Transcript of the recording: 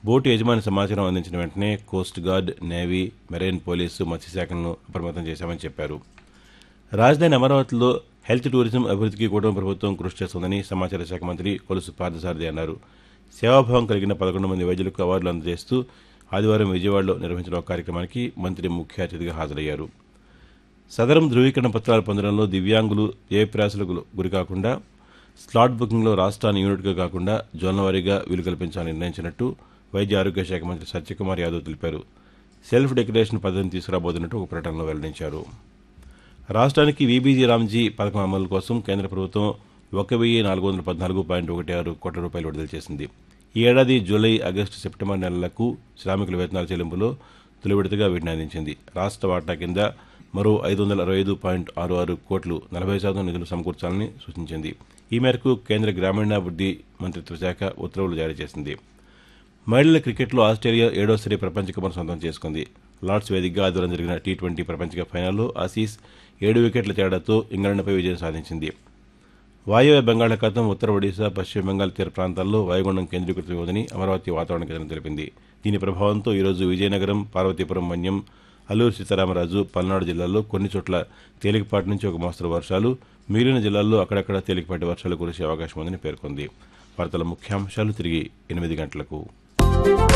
boat యజమాని సమాచారం అందించిన వెంటనే coast guard navy marine police మత్స్యశాఖలను అప్రమత్తం చేశామని చెప్పారు రాజధాని అమరావతిలో హెల్త్ టూరిజం అభివృద్ధికి కూటమి ప్రభుత్వం కృషి చేస్తోందని సమాచార శాఖ మంత్రి కొలుసు పార్థసారథి అన్నారు సేవాభావం కలిగిన పదకొండు మంది వైద్యులకు అవార్డులు అందజేస్తూ ఆదివారం విజయవాడలో నిర్వహించిన ఒక కార్యక్రమానికి మంత్రి ముఖ్య అతిథిగా హాజరయ్యారు సదరం ధృవీకరణ పత్రాలు పొందడంలో దివ్యాంగులు ఏ ప్రయాసలకు గురికాకుండా స్లాట్ బుకింగ్లో రాష్ట్రాన్ని యూనిట్గా కాకుండా జోన్ల వారీగా వీలు కల్పించాలని నిర్ణయించినట్టు వైద్య ఆరోగ్య శాఖ మంత్రి సత్యకుమార్ యాదవ్ తెలిపారు సెల్ఫ్ డెక్లరేషన్ పద్ధతిని తీసుకురాబోతున్నట్టు ఒక ప్రకటనలో వెల్లడించారు రాష్ట్రానికి వీబీజీ రామ్జీ పథకం అమలు కోసం కేంద్ర ప్రభుత్వం ఒక వెయ్యి నాలుగు వందల పద్నాలుగు పాయింట్ ఒకటి ఆరు కోట్ల రూపాయలు విడుదల చేసింది ఈ ఏడాది జూలై ఆగస్టు సెప్టెంబర్ నెలలకు శ్రామికుల వేతనాల చెల్లింపులో తొలి విడతగా వీటిని అందించింది రాష్ట్ర వాటా కింద మరో ఐదు వందల అరవై ఐదు పాయింట్ ఆరు ఆరు కోట్లు నలభై శాతం నిధులు సమకూర్చాలని సూచించింది ఈ మేరకు కేంద్ర గ్రామీణాభివృద్ధి మంత్రిత్వ శాఖ ఉత్తర్వులు జారీ చేసింది మహిళల క్రికెట్లో ఆస్ట్రేలియా ఏడోసారి ప్రపంచ కప్ను సొంతం చేసుకుంది లార్డ్స్ వేదికగా ఆదివారం జరిగిన టీ ట్వంటీ ప్రపంచ కప్ ఫైనల్లో ఆసీస్ ఏడు వికెట్ల తేడాతో ఇంగ్లాండ్పై విజయం సాధించింది వాయువ్య బంగాళాఖాతం ఉత్తర ఒడిశా పశ్చిమ బెంగాల్ తీర ప్రాంతాల్లో వాయుగుండం కేంద్రీకృతమై ఉందని అమరావతి వాతావరణ కేంద్రం తెలిపింది దీని ప్రభావంతో ఈరోజు విజయనగరం పార్వతీపురం మన్యం అల్లూరు సీతారామరాజు పల్నాడు జిల్లాల్లో కొన్ని చోట్ల తేలికపాటి నుంచి ఒక మోస్తరు వర్షాలు మిగిలిన జిల్లాల్లో అక్కడక్కడ తేలికపాటి వర్షాలు కురిసే అవకాశం ఉందని పేర్కొంది వార్తల ముఖ్యాంశాలు తిరిగి ఎనిమిది గంటలకు